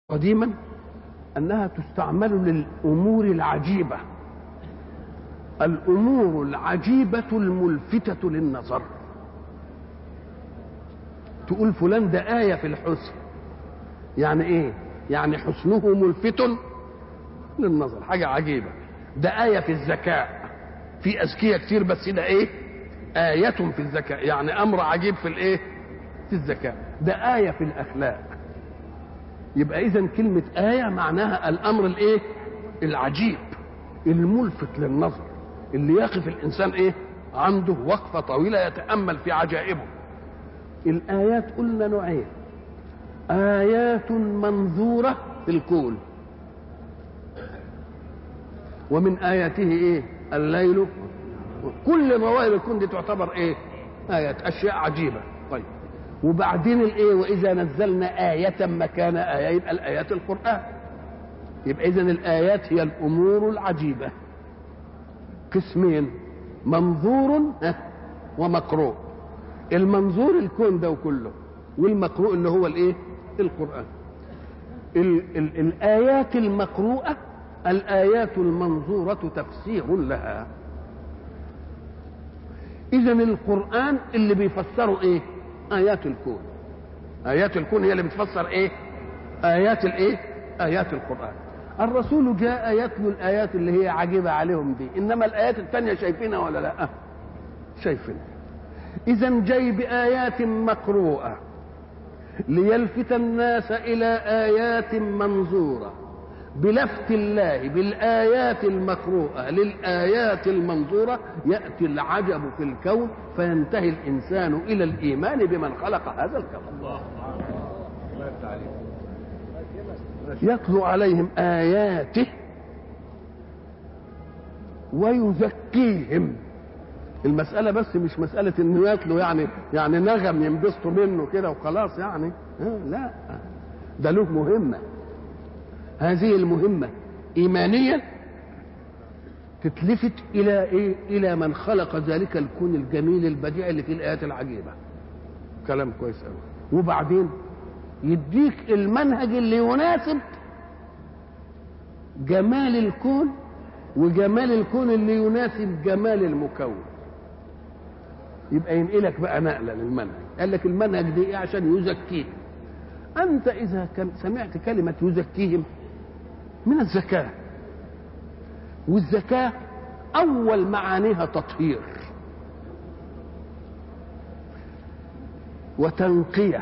قديما انها تستعمل للامور العجيبه الامور العجيبه الملفته للنظر تقول فلان ده ايه في الحسن يعني ايه يعني حسنه ملفت للنظر حاجه عجيبه ده ايه في الذكاء في اذكياء كتير بس ده ايه ايه في الذكاء يعني امر عجيب في الايه في الذكاء ده ايه في الاخلاق يبقى اذا كلمه ايه معناها الامر الايه العجيب الملفت للنظر اللي يقف الانسان ايه عنده وقفه طويله يتامل في عجائبه الايات قلنا نوعين ايات منظوره في الكون ومن اياته ايه الليل كل ظواهر الكون دي تعتبر ايه ايات اشياء عجيبه طيب وبعدين الايه واذا نزلنا ايه مكان ايه يبقى الايات القران يبقى اذا الايات هي الامور العجيبه قسمين منظور ومقروء المنظور الكون ده كله والمقروء اللي هو الايه القران ال ال الايات المقروءه الايات المنظوره تفسير لها اذا القران اللي بيفسره ايه ايات الكون ايات الكون هي اللي بتفسر ايه ايات الايه ايات القران الرسول جاء يتلو الايات اللي هي عجيبه عليهم دي انما الايات الثانيه شايفينها ولا لا شايفينها اذا جاي بايات مقروءه ليلفت الناس الى ايات منظوره بلفت الله بالايات المقروءه للايات المنظوره ياتي العجب في الكون فينتهي الانسان الى الايمان بمن خلق هذا الكون الله يتلو عليهم اياته ويزكيهم المسألة بس مش مسألة انه يتلو يعني يعني نغم ينبسطوا منه كده وخلاص يعني لا ده له مهمة هذه المهمة إيمانيا تتلفت إلى إيه؟ إلى من خلق ذلك الكون الجميل البديع اللي فيه الآيات العجيبة. كلام كويس أوي. وبعدين يديك المنهج اللي يناسب جمال الكون وجمال الكون اللي يناسب جمال المكون. يبقى ينقلك بقى نقله للمنهج، قال لك المنهج دي ايه عشان يزكيه. انت اذا كان سمعت كلمه يزكيهم من الزكاة والزكاة أول معانيها تطهير وتنقية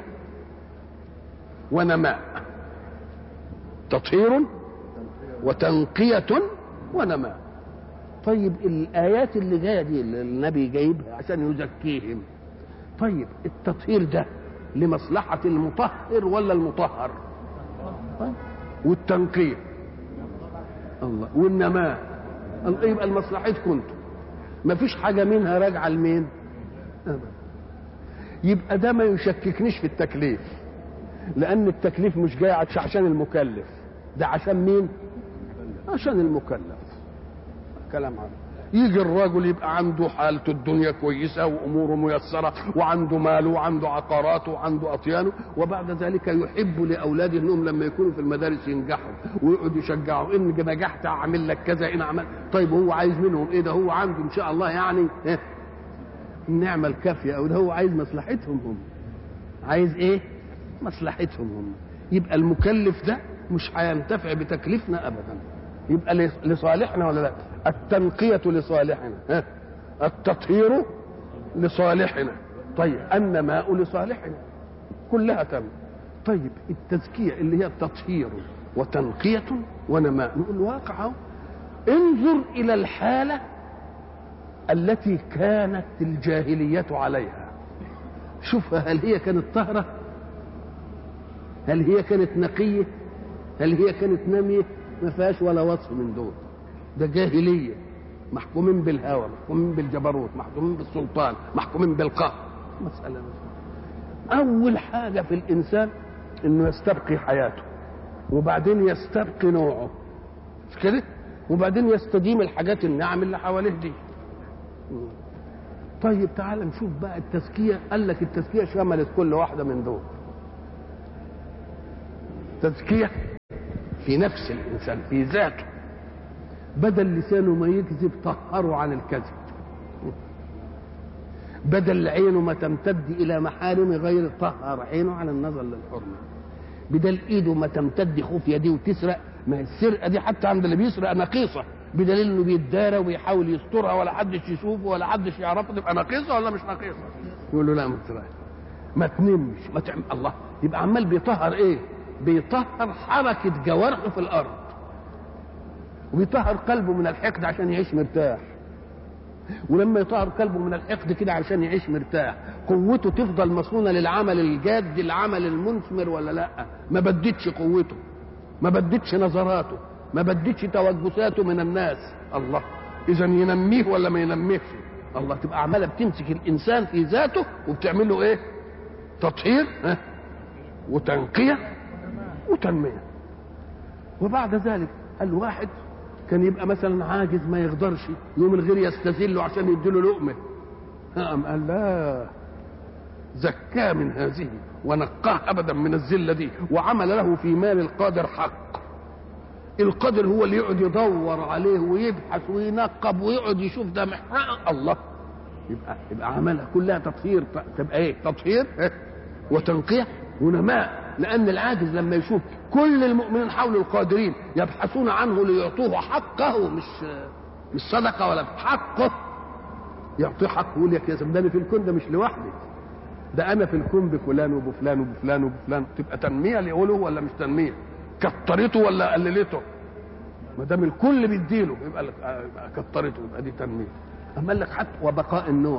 ونماء تطهير وتنقية ونماء طيب الآيات اللي جاية دي اللي النبي جايبها عشان يزكيهم طيب التطهير ده لمصلحة المطهر ولا المطهر طيب. والتنقية الله والنماء يبقى لمصلحتكم انتم ما فيش حاجه منها راجعه لمين يبقى ده ما يشككنيش في التكليف لان التكليف مش جاي عشان المكلف ده عشان مين عشان المكلف كلام عنه يجي الراجل يبقى عنده حالته الدنيا كويسه واموره ميسره وعنده ماله وعنده عقاراته وعنده اطيانه وبعد ذلك يحب لاولاده انهم لما يكونوا في المدارس ينجحوا ويقعد يشجعوا ان نجحت اعمل لك كذا ان عمل طيب هو عايز منهم ايه ده هو عنده ان شاء الله يعني إيه؟ النعمه الكافيه او ده هو عايز مصلحتهم هم عايز ايه مصلحتهم هم يبقى المكلف ده مش هينتفع بتكليفنا ابدا يبقى لصالحنا ولا لا التنقية لصالحنا ها؟ التطهير لصالحنا طيب النماء لصالحنا كلها تم طيب التزكية اللي هي تطهير وتنقية ونماء نقول واقع انظر إلى الحالة التي كانت الجاهلية عليها شوفها هل هي كانت طهرة هل هي كانت نقية هل هي كانت نامية ما فيهاش ولا وصف من دول ده جاهليه محكومين بالهوى محكومين بالجبروت محكومين بالسلطان محكومين بالقهر مسألة أول حاجة في الإنسان إنه يستبقي حياته وبعدين يستبقي نوعه مش كده؟ وبعدين يستديم الحاجات النعم اللي حواليه دي طيب تعال نشوف بقى التزكية قال لك التزكية شملت كل واحدة من دول تزكية في نفس الانسان في ذاته بدل لسانه ما يكذب طهره عن الكذب بدل عينه ما تمتد الى محارم غير طهر عينه عن النظر للحرمه بدل ايده ما تمتد خفيه دي وتسرق ما السرقه دي حتى عند اللي بيسرق نقيصه بدليل انه بيتدارى وبيحاول يسترها ولا حدش يشوفه ولا حدش يعرفه تبقى نقيصه ولا مش نقيصه يقول له لا ما تسرقش ما تنمش ما تعمل الله يبقى عمال بيطهر ايه بيطهر حركه جوارحه في الارض وبيطهر قلبه من الحقد عشان يعيش مرتاح ولما يطهر قلبه من الحقد كده عشان يعيش مرتاح قوته تفضل مصونه للعمل الجاد العمل المثمر ولا لا ما بدتش قوته ما بدتش نظراته ما بدتش توجساته من الناس الله اذا ينميه ولا ما ينميهش الله تبقى عماله بتمسك الانسان في ذاته وبتعمل له ايه تطهير ها وتنقيه وتنميه وبعد ذلك الواحد كان يبقى مثلا عاجز ما يقدرش يوم الغير يستذله عشان يديله لقمه قام قال لا زكاه من هذه ونقاه ابدا من الذله دي وعمل له في مال القادر حق القادر هو اللي يقعد يدور عليه ويبحث وينقب ويقعد يشوف ده محرق الله يبقى يبقى عملها كلها تطهير تبقى ايه تطهير وتنقيه ونماء لان العاجز لما يشوف كل المؤمنين حول القادرين يبحثون عنه ليعطوه حقه مش مش صدقه ولا حقه يعطيه حقه يقول لك يا ده انا في الكون ده مش لوحدي ده انا في الكون بفلان وبفلان وبفلان وبفلان تبقى تنميه ليقوله ولا مش تنميه كترته ولا قللته ما دام الكل بيديله يبقى لك كترته يبقى دي تنميه اما قال لك حتى وبقاء النوع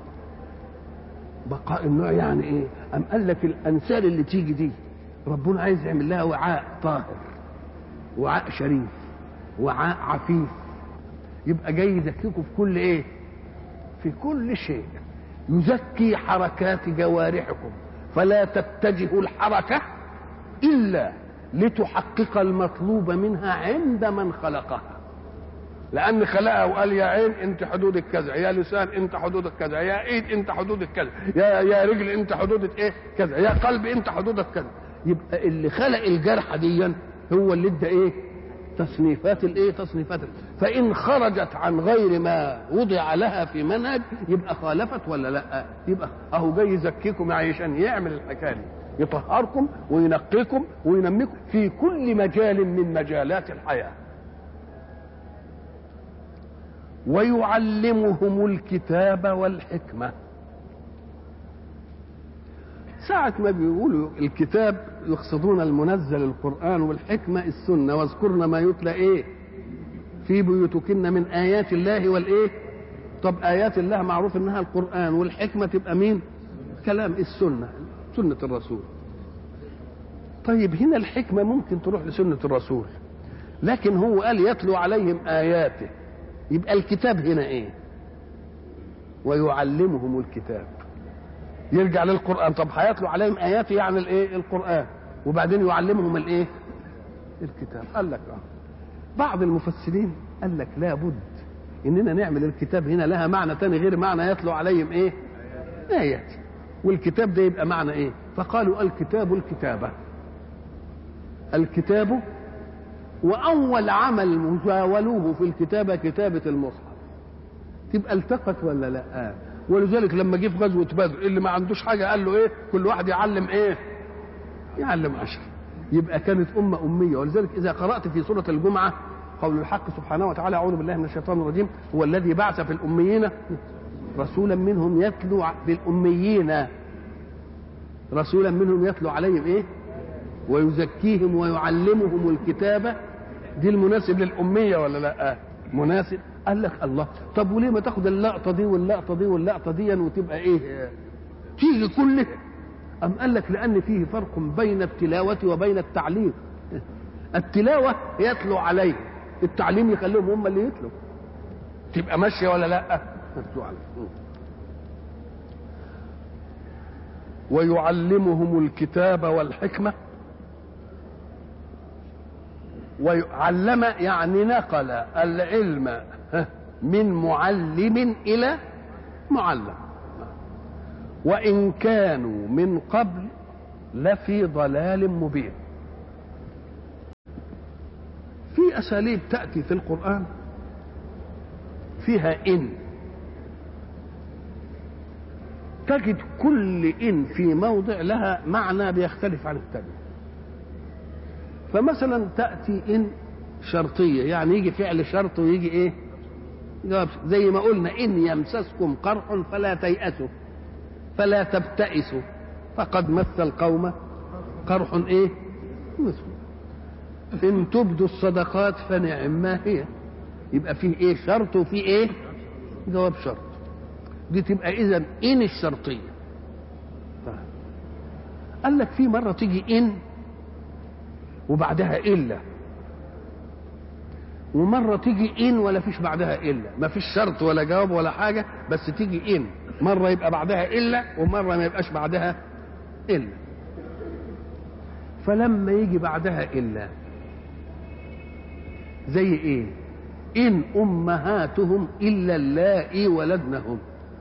بقاء النوع يعني ايه ام قال لك الانسال اللي تيجي دي ربنا عايز يعمل لها وعاء طاهر وعاء شريف وعاء عفيف يبقى جاي يزكيكم في كل ايه في كل شيء يزكي حركات جوارحكم فلا تتجه الحركه الا لتحقق المطلوب منها عند من خلقها لان خلقها وقال يا عين انت حدودك كذا يا لسان انت حدودك كذا يا ايد انت حدودك كذا يا يا رجل انت حدودك ايه كذا يا قلب انت حدودك كذا يبقى اللي خلق الجرحى ديا هو اللي ادى ايه تصنيفات الايه تصنيفات فان خرجت عن غير ما وضع لها في منهج يبقى خالفت ولا لا يبقى اهو جاي يزكيكم عشان يعمل الحكايه دي يطهركم وينقيكم وينميكم في كل مجال من مجالات الحياه ويعلمهم الكتاب والحكمه ساعة ما بيقولوا الكتاب يقصدون المنزل القرآن والحكمة السنة واذكرن ما يتلى إيه في بيوتكن من آيات الله والإيه طب آيات الله معروف إنها القرآن والحكمة تبقى مين كلام السنة سنة الرسول طيب هنا الحكمة ممكن تروح لسنة الرسول لكن هو قال يتلو عليهم آياته يبقى الكتاب هنا إيه ويعلمهم الكتاب يرجع للقرآن طب هيتلو عليهم آياته يعني الإيه القرآن وبعدين يعلمهم الإيه الكتاب قال لك آه بعض المفسرين قال لك لابد إننا نعمل الكتاب هنا لها معنى تاني غير معنى يتلو عليهم إيه آيات والكتاب ده يبقى معنى ايه فقالوا الكتاب الكتابة الكتاب وأول عمل مزاولوه في الكتابة كتابة المصحف تبقى التقت ولا لا آه. ولذلك لما جه في غزوة بدر اللي ما عندوش حاجة قال له ايه كل واحد يعلم ايه يعلم عشر يبقى كانت أمة أمية ولذلك إذا قرأت في سورة الجمعة قول الحق سبحانه وتعالى أعوذ بالله من الشيطان الرجيم هو الذي بعث في الأميين رسولا منهم يتلو بالأميين رسولا منهم يتلو عليهم ايه ويزكيهم ويعلمهم الكتابة دي المناسب للأمية ولا لا مناسب قال لك الله طب وليه ما تاخد اللقطة دي واللقطة دي واللقطة دي وتبقى ايه تيجي كلها أم قال لك لأن فيه فرق بين التلاوة وبين التعليم التلاوة يتلو عليه التعليم يخليهم هم اللي يتلوا تبقى ماشية ولا لا يتلو عليه ويعلمهم الكتاب والحكمة ويعلم يعني نقل العلم من معلم إلى معلم وإن كانوا من قبل لفي ضلال مبين في اساليب تاتي في القران فيها ان تجد كل ان في موضع لها معنى بيختلف عن الثاني فمثلا تاتي ان شرطيه يعني يجي فعل شرط ويجي ايه جواب زي ما قلنا ان يمسسكم قرح فلا تيأسوا فلا تبتئسوا فقد مس القوم قرح ايه مثل ان تبدوا الصدقات فنعم ما هي يبقى فيه ايه شرط وفيه ايه جواب شرط دي تبقى اذا ان الشرطيه طيب. قال لك في مره تيجي ان وبعدها الا ومره تيجي ان ولا فيش بعدها الا ما فيش شرط ولا جواب ولا حاجه بس تيجي ان مره يبقى بعدها الا ومره ما يبقاش بعدها الا فلما يجي بعدها الا زي ايه ان امهاتهم الا اللائي ولدنهم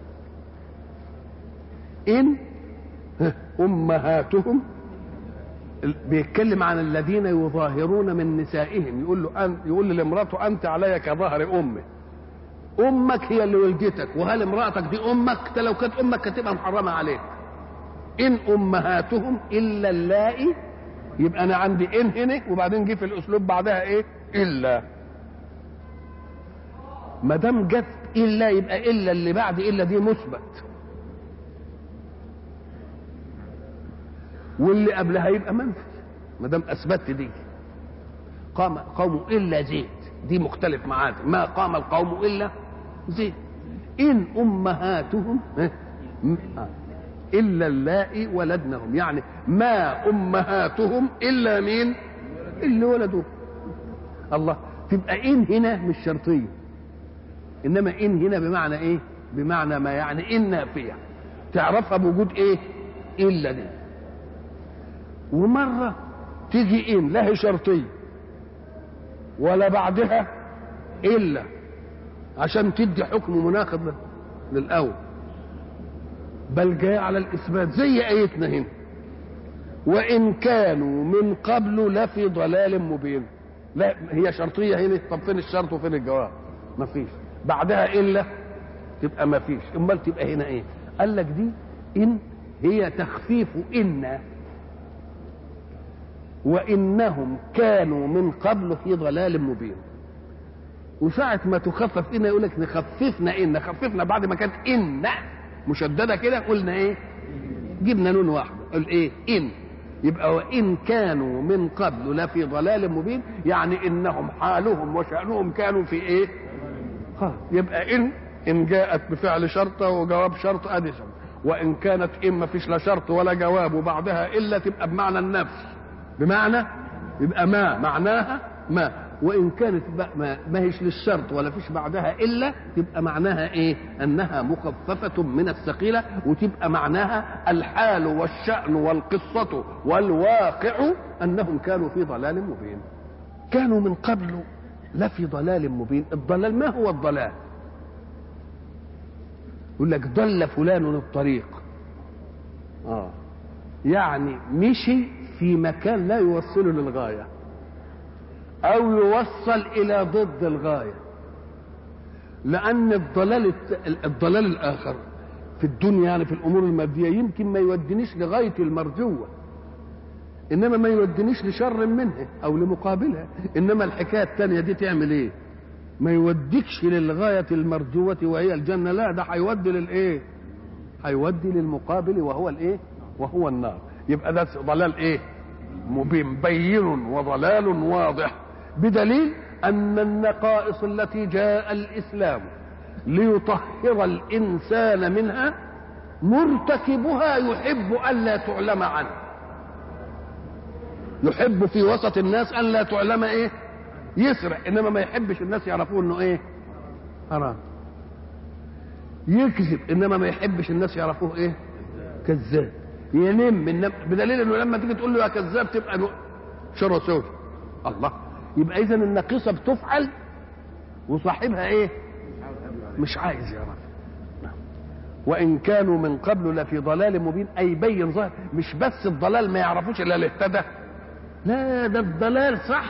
ان امهاتهم بيتكلم عن الذين يظاهرون من نسائهم يقول له أن يقول لامراته انت علي كظهر امه امك هي اللي ولدتك وهل امراتك دي امك ده لو كانت امك كانت تبقى محرمه عليك ان امهاتهم الا اللائي يبقى انا عندي ان هنا وبعدين جه في الاسلوب بعدها ايه الا ما دام جت الا يبقى الا اللي بعد الا دي مثبت واللي قبلها يبقى منفي ما دام اثبتت دي قام قوم الا زيد دي مختلف معاه ما قام القوم الا زيد ان امهاتهم الا اللائي ولدنهم يعني ما امهاتهم الا مين اللي ولدوه الله تبقى ان هنا مش شرطيه انما ان هنا بمعنى ايه بمعنى ما يعني ان نافيه تعرفها بوجود ايه الا دي ومره تيجي ان لا هي شرطيه ولا بعدها الا عشان تدي حكم مناقض للاول بل جاء على الاثبات زي ايتنا هنا وان كانوا من قبل لفي ضلال مبين لا هي شرطيه هنا طب فين الشرط وفين الجواب ما فيش بعدها الا تبقى ما فيش امال تبقى هنا ايه قال لك دي ان هي تخفيف ان وانهم كانوا من قبل في ضلال مبين وساعة ما تخفف إن يقول لك نخففنا إن خففنا بعد ما كانت إن مشددة كده قلنا إيه؟ جبنا نون واحدة قل إيه؟ إن يبقى وإن كانوا من قبل لفي ضلال مبين يعني إنهم حالهم وشأنهم كانوا في إيه؟ خلاص يبقى إن إن جاءت بفعل شرط وجواب شرط أدي شرط وإن كانت إن ما فيش لا شرط ولا جواب وبعدها إلا تبقى بمعنى النفس بمعنى يبقى ما معناها ما وان كانت ما, ما هيش للشرط ولا فيش بعدها الا تبقى معناها ايه انها مخففه من الثقيله وتبقى معناها الحال والشان والقصه والواقع انهم كانوا في ضلال مبين كانوا من قبل لفي ضلال مبين الضلال ما هو الضلال يقول لك ضل فلان الطريق اه يعني مشي في مكان لا يوصله للغايه او يوصل الى ضد الغايه لان الضلال الضلال الاخر في الدنيا يعني في الامور الماديه يمكن ما يودينيش لغايه المرجوه انما ما يودينيش لشر منها او لمقابلها انما الحكايه الثانيه دي تعمل ايه ما يوديكش للغايه المرجوه وهي الجنه لا ده هيودي للايه هيودي للمقابل وهو الايه وهو النار يبقى ده ضلال ايه مبين بين وضلال واضح بدليل ان النقائص التي جاء الاسلام ليطهر الانسان منها مرتكبها يحب الا تعلم عنه يحب في وسط الناس ان لا تعلم ايه يسرق انما ما يحبش الناس يعرفوه انه ايه حرام يكذب انما ما يحبش الناس يعرفوه ايه كذاب ينم بدليل انه لما تيجي تقول له يا كذاب تبقى شر سوي الله يبقى اذا الناقصه بتفعل وصاحبها ايه مش عايز يعرف وان كانوا من قبل لفي ضلال مبين اي بين ظاهر مش بس الضلال ما يعرفوش الا اللي اهتدى لا ده الضلال صح